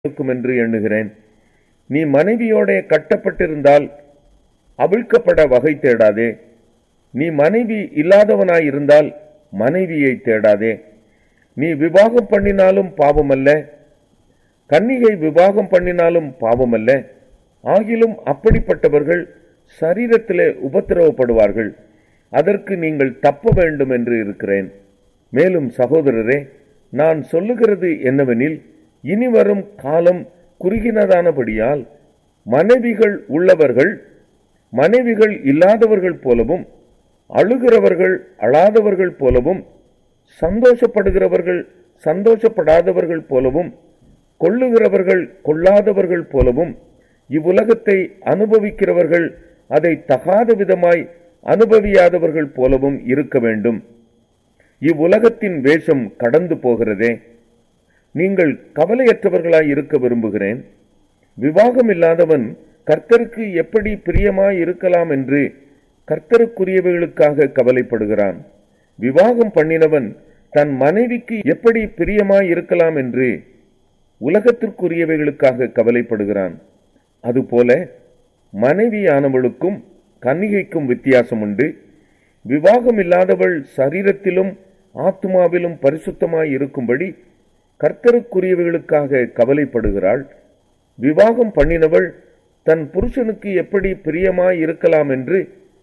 இருக்கும் என்று எண்ணுகிறேன் நீ மனைவியோடே கட்டப்பட்டிருந்தால் அவிழ்க்கப்பட வகை தேடாதே நீ மனைவி இல்லாதவனாயிருந்தால் மனைவியை தேடாதே நீ விவாகம் பண்ணினாலும் பாவமல்ல கன்னிகை விவாகம் பண்ணினாலும் பாவமல்ல ஆகிலும் அப்படிப்பட்டவர்கள் சரீரத்திலே உபத்திரவப்படுவார்கள் அதற்கு நீங்கள் தப்ப வேண்டும் என்று இருக்கிறேன் மேலும் சகோதரரே நான் சொல்லுகிறது என்னவெனில் இனிவரும் காலம் குறுகினதானபடியால் மனைவிகள் உள்ளவர்கள் மனைவிகள் இல்லாதவர்கள் போலவும் அழுகிறவர்கள் அழாதவர்கள் போலவும் சந்தோஷப்படுகிறவர்கள் சந்தோஷப்படாதவர்கள் போலவும் கொள்ளுகிறவர்கள் கொள்ளாதவர்கள் போலவும் இவ்வுலகத்தை அனுபவிக்கிறவர்கள் அதை தகாத விதமாய் அனுபவியாதவர்கள் போலவும் இருக்க வேண்டும் இவ்வுலகத்தின் வேஷம் கடந்து போகிறதே நீங்கள் கவலையற்றவர்களாய் இருக்க விரும்புகிறேன் விவாகம் இல்லாதவன் கர்த்தருக்கு எப்படி பிரியமாய் இருக்கலாம் என்று கர்த்தருக்குரியவைகளுக்காக கவலைப்படுகிறான் விவாகம் பண்ணினவன் தன் மனைவிக்கு எப்படி பிரியமாய் இருக்கலாம் என்று உலகத்திற்குரியவைகளுக்காக கவலைப்படுகிறான் அதுபோல மனைவியானவளுக்கும் கன்னிகைக்கும் வித்தியாசம் உண்டு விவாகம் இல்லாதவள் சரீரத்திலும் ஆத்மாவிலும் பரிசுத்தமாய் இருக்கும்படி கர்த்தருக்குரியவைகளுக்காக கவலைப்படுகிறாள் விவாகம் பண்ணினவள் தன் புருஷனுக்கு எப்படி பிரியமாய் இருக்கலாம் என்று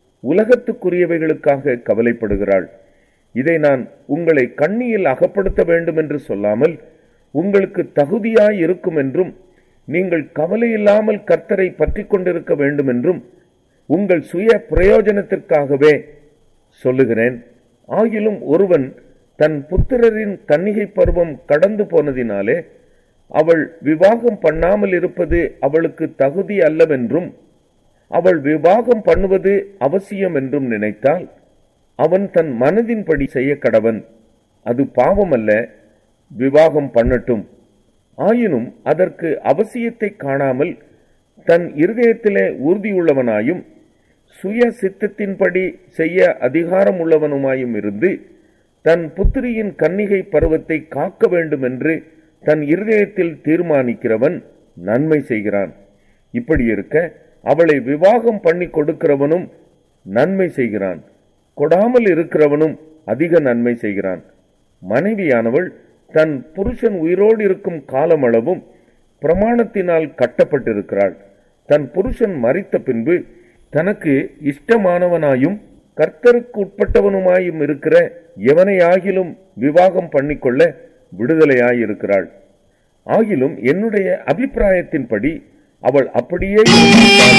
உலகத்துக்குரியவைகளுக்காக கவலைப்படுகிறாள் இதை நான் உங்களை கண்ணியில் அகப்படுத்த வேண்டும் என்று சொல்லாமல் உங்களுக்கு தகுதியாய் இருக்கும் என்றும் நீங்கள் கவலையில்லாமல் கர்த்தரை பற்றி கொண்டிருக்க வேண்டும் என்றும் உங்கள் சுய பிரயோஜனத்திற்காகவே சொல்லுகிறேன் ஆகிலும் ஒருவன் தன் புத்திரரின் கன்னிகை பருவம் கடந்து போனதினாலே அவள் விவாகம் பண்ணாமல் இருப்பது அவளுக்கு தகுதி அல்லவென்றும் அவள் விவாகம் பண்ணுவது அவசியம் என்றும் நினைத்தால் அவன் தன் மனதின்படி செய்ய கடவன் அது பாவமல்ல விவாகம் பண்ணட்டும் ஆயினும் அதற்கு அவசியத்தை காணாமல் தன் இருதயத்திலே உறுதியுள்ளவனாயும் சுய சித்தத்தின்படி செய்ய அதிகாரம் உள்ளவனுமாயும் இருந்து தன் புத்திரியின் கன்னிகை பருவத்தை காக்க வேண்டும் என்று தன் இருதயத்தில் தீர்மானிக்கிறவன் நன்மை செய்கிறான் இப்படி இருக்க அவளை விவாகம் பண்ணி கொடுக்கிறவனும் நன்மை செய்கிறான் கொடாமல் இருக்கிறவனும் அதிக நன்மை செய்கிறான் மனைவியானவள் தன் புருஷன் உயிரோடு இருக்கும் காலமளவும் பிரமாணத்தினால் கட்டப்பட்டிருக்கிறாள் தன் புருஷன் மறித்த பின்பு தனக்கு இஷ்டமானவனாயும் கர்த்தருக்கு உட்பட்டவனுமாயும் இருக்கிற எவனையாகிலும் விவாகம் பண்ணிக்கொள்ள விடுதலையாயிருக்கிறாள் ஆகிலும் என்னுடைய அபிப்பிராயத்தின்படி அவள் அப்படியே